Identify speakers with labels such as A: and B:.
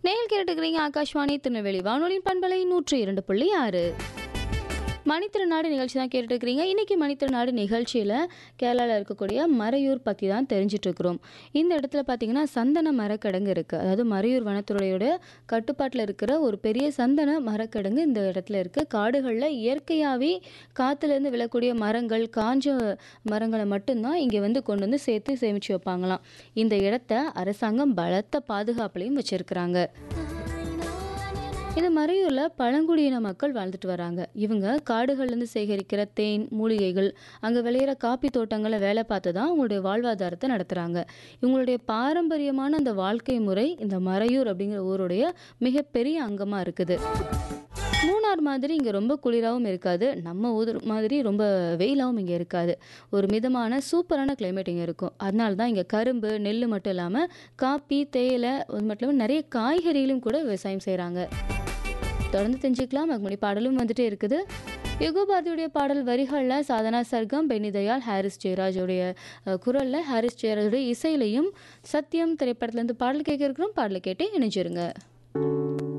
A: நேயல் கேட்டுக்கிறீங்க ஆகாஷ்வாணி திருநெல்வேலி வானொலியின் பண்பலை நூற்றி இரண்டு புள்ளி ஆறு மணித்திருநாடு நிகழ்ச்சி தான் கேட்டுட்டு இருக்கிறீங்க இன்றைக்கி மணித்திருநாடு நிகழ்ச்சியில் கேரளாவில் இருக்கக்கூடிய மறையூர் பற்றி தான் தெரிஞ்சிட்டு இருக்கிறோம் இந்த இடத்துல பார்த்தீங்கன்னா சந்தன மரக்கிடங்கு இருக்குது அதாவது மறையூர் வனத்துறையோட கட்டுப்பாட்டில் இருக்கிற ஒரு பெரிய சந்தன மரக்கிடங்கு இந்த இடத்துல இருக்குது காடுகளில் இயற்கையாகவே காற்றுலேருந்து விழக்கூடிய மரங்கள் காஞ்ச மரங்களை மட்டும்தான் இங்கே வந்து கொண்டு வந்து சேர்த்து சேமித்து வைப்பாங்களாம் இந்த இடத்த அரசாங்கம் பலத்த பாதுகாப்புலையும் வச்சுருக்கிறாங்க இந்த மறையூரில் பழங்குடியின மக்கள் வாழ்ந்துட்டு வராங்க இவங்க காடுகள்லேருந்து சேகரிக்கிற தேன் மூலிகைகள் அங்கே விளையிற காப்பி தோட்டங்களை வேலை பார்த்து தான் அவங்களுடைய வாழ்வாதாரத்தை நடத்துகிறாங்க இவங்களுடைய பாரம்பரியமான அந்த வாழ்க்கை முறை இந்த மறையூர் அப்படிங்கிற ஊருடைய மிகப்பெரிய அங்கமாக இருக்குது மூணார் மாதிரி இங்கே ரொம்ப குளிராகவும் இருக்காது நம்ம ஊர் மாதிரி ரொம்ப வெயிலாகவும் இங்கே இருக்காது ஒரு மிதமான சூப்பரான கிளைமேட் இங்கே இருக்கும் அதனால தான் இங்கே கரும்பு நெல் மட்டும் இல்லாமல் காப்பி தேயிலை அது மட்டும் இல்லாமல் நிறைய காய்கறிகளும் கூட விவசாயம் செய்கிறாங்க தொடர்ந்து தெரிஞ்சுக்கலாம் அதுக்கு முன்னாடி பாடலும் வந்துட்டே இருக்குது யுகபாதியுடைய பாடல் வரிகளில் சாதனா சர்க்கம் பென்னி தயாள் ஹாரிஸ் ஜெயராஜோடைய அஹ், குரல்ல ஹாரிஸ் ஜெயராஜோடைய இசையிலையும் சத்தியம் திரைப்படத்துலேருந்து பாடல் கேட்க இருக்கிறோம் பாடலை கேட்டு இணைஞ்சிருங்க